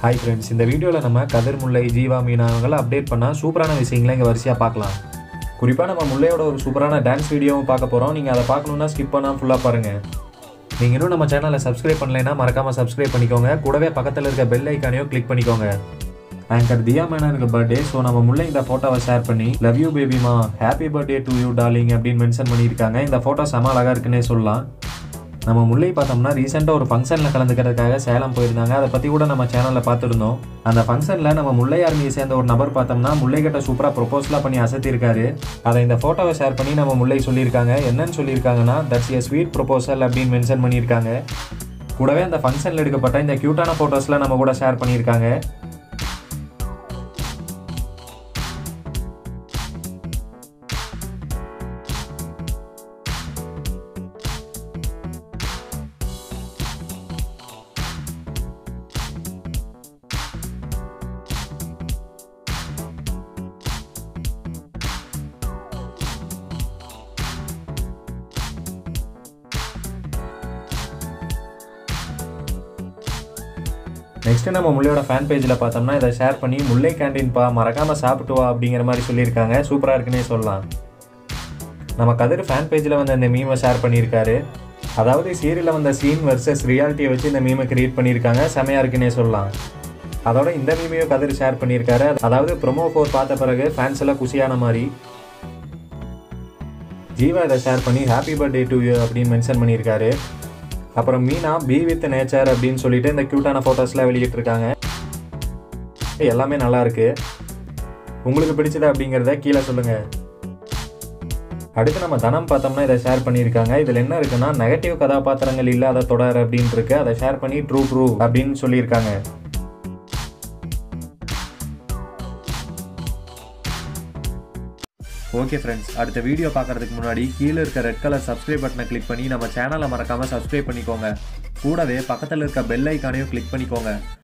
hi friends இந்த வீடியோவில் நம்ம கதிர் முல்லை ஜீவா மீனா அவங்கள அப்டேட் பண்ணால் சூப்பரான விஷயங்களை இங்கே வரிசையாக பார்க்கலாம் குறிப்பாக நம்ம முல்லையோட ஒரு சூப்பரான டான்ஸ் வீடியோவும் பார்க்க போகிறோம் நீங்கள் அதை பார்க்கணுன்னா ஸ்கிப் பண்ணால் ஃபுல்லாக பாருங்கள் நீங்கள் இன்னும் நம்ம சேனலை சப்ஸ்கிரைப் பண்ணலைன்னா மறக்காமல் சப்ஸ்கிரைப் பண்ணிக்கோங்க கூடவே பக்கத்தில் இருக்க பெல் ஐக்கானையும் கிளிக் பண்ணிக்கோங்க ஆங்கர் தியா மேனனுக்கு பர்த்டே ஸோ நம்ம முல்லை இந்த ஃபோட்டோவை ஷேர் பண்ணி லவ் யூ பேபிமா happy birthday to you darling அப்படின்னு மென்ஷன் பண்ணியிருக்காங்க இந்த ஃபோட்டோ செம அழகாக இருக்குன்னே சொல்லலாம் நம்ம முல்லை பார்த்தோம்னா ரீசெண்டாக ஒரு ஃபங்க்ஷனில் கலந்துக்கிறதுக்காக சேலம் போயிருந்தாங்க அதை பற்றி கூட நம்ம சேனலில் பார்த்துருந்தோம் அந்த ஃபங்க்ஷனில் நம்ம முல்லை ஆர்மியை சேர்ந்த ஒரு நபர் பார்த்தோம்னா முல்லை கிட்ட சூப்பராக ப்ரொபோஸ்லாம் பண்ணி அசத்திருக்காரு அதை இந்த ஃபோட்டோவை ஷேர் பண்ணி நம்ம முல்லை சொல்லியிருக்காங்க என்னன்னு சொல்லியிருக்காங்கன்னா தட்ஸ் எ ஸ்வீட் ப்ரொபோசல் அப்படின்னு மென்ஷன் பண்ணியிருக்காங்க கூடவே அந்த ஃபங்க்ஷனில் எடுக்கப்பட்ட இந்த க்யூட்டான ஃபோட்டோஸ்லாம் நம்ம கூட ஷேர் பண்ணியிருக்காங்க நெக்ஸ்ட் நம்ம முல்லையோட ஃபேன் பேஜில் பார்த்தோம்னா இதை ஷேர் பண்ணி முல்லை கேண்டீன்பா மறக்காம சாப்பிட்டு வா அப்படிங்கிற மாதிரி சொல்லியிருக்காங்க சூப்பராக இருக்குன்னே சொல்லலாம் நம்ம கதிர் ஃபேன் பேஜில் வந்து இந்த மீமை ஷேர் பண்ணியிருக்காரு அதாவது சீரியலில் வந்த சீன் வர்சஸ் ரியாலிட்டியை வச்சு இந்த மீமை கிரியேட் பண்ணியிருக்காங்க செமையாக இருக்குன்னே சொல்லலாம் அதோட இந்த மீமையும் கதிர் ஷேர் பண்ணியிருக்காரு அதாவது ப்ரொமோ ஃபோர் பார்த்த பிறகு ஃபேன்ஸ் எல்லாம் குஷியான மாதிரி ஜீவா இதை ஷேர் பண்ணி ஹாப்பி பர்த்டே டு யூ அப்படின்னு மென்ஷன் பண்ணியிருக்காரு அப்புறம் மீனா பி வித் நேச்சர் அப்படின்னு சொல்லிட்டு இந்த க்யூட்டான ஃபோட்டோஸ்லாம் வெளியிட்டிருக்காங்க எல்லாமே நல்லா இருக்கு உங்களுக்கு பிடிச்சது அப்படிங்கிறத கீழே சொல்லுங்க அடுத்து நம்ம தனம் பார்த்தோம்னா இதை ஷேர் பண்ணியிருக்காங்க இதில் என்ன இருக்குன்னா நெகட்டிவ் கதாபாத்திரங்கள் இல்லாத தொடர் அப்படின்னு இருக்கு அதை ஷேர் பண்ணி ட்ரூ ட்ரூ அப்படின்னு சொல்லியிருக்காங்க ஓகே ஃப்ரெண்ட்ஸ் அடுத்த வீடியோ பார்க்கறதுக்கு முன்னாடி கீழே இருக்க ரெட் கலர் சப்ஸ்கிரைப் பட்டனை கிளிக் பண்ணி நம்ம சேனலை மறக்காமல் சப்ஸ்கிரைப் பண்ணிக்கோங்க கூடவே பக்கத்தில் இருக்க பெல் ஐக்கானையும் கிளிக் பண்ணிக்கோங்க